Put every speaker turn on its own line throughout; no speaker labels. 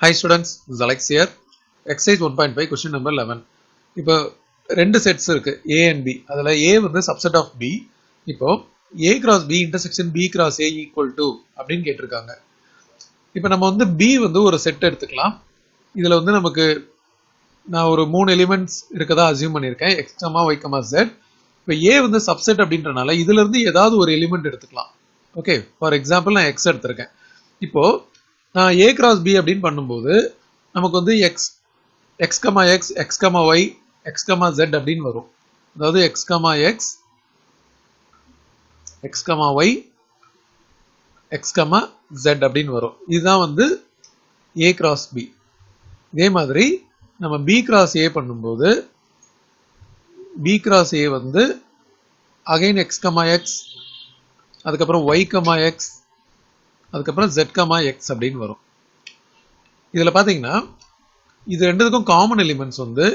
Hi students, this is Alex here. Exercise 1.5 question number 11. இப்போ ரெண்டு sets இருக்கு A and B. அதுல A வந்து subset of B. இப்போ A cross B intersection B cross A equal to அப்படின்னு கேட்டிருக்காங்க. இப்போ நம்ம வந்து B வந்து ஒரு செட் எடுத்துக்கலாம். இதுல வந்து நமக்கு நான் ஒரு மூணு எலிமெண்ட்ஸ் இருக்கதா அசியூம் பண்ணியிருக்கேன் x comma y comma z இப்போ ஏ வந்து சப்செட் அப்படின்றனால இதுல இருந்து ஏதாவது ஒரு எலிமெண்ட் எடுத்துக்கலாம் ஓகே ஃபார் எக்ஸாம்பிள் நான் எக்ஸ் எடுத்திருக்கேன் இப்போ நான் ஏ கிராஸ் பி அப்படின்னு பண்ணும்போது நமக்கு வந்து x x comma x x comma y x comma z அப்படின்னு வரும் அதாவது x comma x x comma y x comma z அப்படின்னு வரும் இதுதான் வந்து ஏ கிராஸ் பி இதே மாதிரி நம்ம பி கிராஸ் ஏ பண்ணும்போது பி கிராஸ் ஏ வந்து அகைன் எக்ஸ் கமா எக்ஸ் அதுக்கப்புறம் ஒய் கமா எக்ஸ் அதுக்கப்புறம் ஜெட் கமா எக்ஸ் அப்படின்னு வரும் இதில் பார்த்தீங்கன்னா இது ரெண்டுத்துக்கும் காமன் எலிமெண்ட்ஸ் வந்து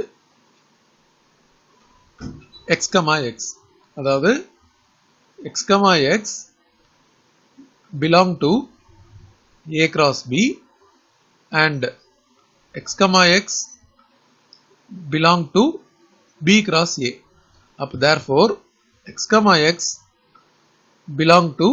எக்ஸ் கமா எக்ஸ் அதாவது x comma x belong to A cross B and x comma x belong to b cross a up therefore x comma x belong to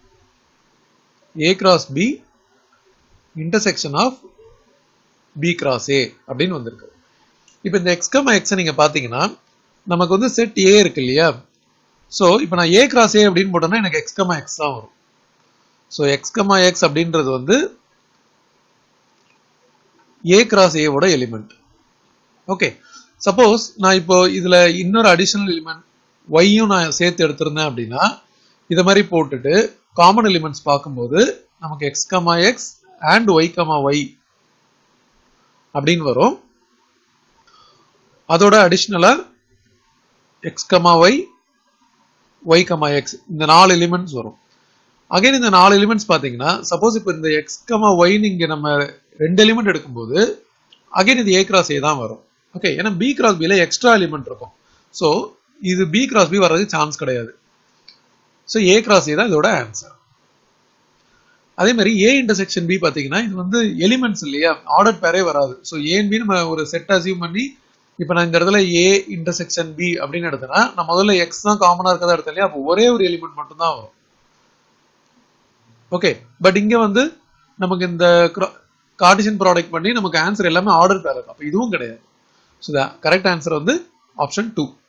a cross b intersection of b cross a அப்படின்னு வந்திருக்கு இப்போ இந்த x comma x நீங்க பாத்தீங்கன்னா நமக்கு வந்து set a இருக்கு இல்லையா ஸோ இப்போ நான் a cross a அப்படின்னு போட்டோம்னா எனக்கு x comma x தான் வரும் ஸோ x comma x அப்படின்றது வந்து ஏ கிராஸ் ஏவோட எலிமெண்ட் ஓகே சப்போஸ் நான் இப்போ இதுல இன்னொரு அடிஷனல் எலிமெண்ட் ஒய்யும் நான் சேர்த்து எடுத்திருந்தேன் அப்படின்னா இதை மாதிரி போட்டுட்டு காமன் எலிமெண்ட்ஸ் பார்க்கும்போது நமக்கு x comma x and y comma y அப்படின்னு வரும் அதோட அடிஷ்னலா x comma y y comma x இந்த நாலு எலிமெண்ட்ஸ் வரும் அகைன் இந்த நாலு எலிமெண்ட்ஸ் பார்த்தீங்கன்னா சப்போஸ் இப்போ இந்த எக்ஸ் கமா ஒய்னு இங்கே நம்ம ரெண்டு எலிமெண்ட் எடுக்கும்போது அகைன் இது ஏ கிராஸ் ஏ தான் வரும் ஓகே ஏன்னா பி கிராஸ் பியில் எக்ஸ்ட்ரா எலிமெண்ட் இருக்கும் ஸோ இது பி கிராஸ் பி வர்றதுக்கு சான்ஸ் கிடையாது ஸோ ஏ கிராஸ் ஏ தான் இதோட ஆன்சர் அதே மாதிரி ஏ இன்டர்செக்ஷன் பி பார்த்தீங்கன்னா இது வந்து எலிமெண்ட்ஸ் இல்லையா ஆர்டர் பேரே வராது ஸோ ஏன் பி நம்ம ஒரு செட் அசியூம் பண்ணி இப்போ நான் இந்த இடத்துல ஏ இன்டர்செக்ஷன் பி அப்படின்னு எடுத்தேன்னா நான் முதல்ல எக்ஸ் தான் காமனாக இருக்கதா எடுத்தேன் இல்லையா அப்போ ஒரே ஒரு எலிமெண்ட் மட்டும் தான் வரும் ஓகே பட் இங்கே வந்து நமக்கு இந்த கார்டிஷன் ப்ராடக்ட் பண்ணி நமக்கு ஆன்சர் எல்லாமே ஆர்டர் பேர் அப்போ இதுவும் கிடையாது ஸோ கரெக்ட் ஆன்சர் வந்து ஆப்ஷன் டூ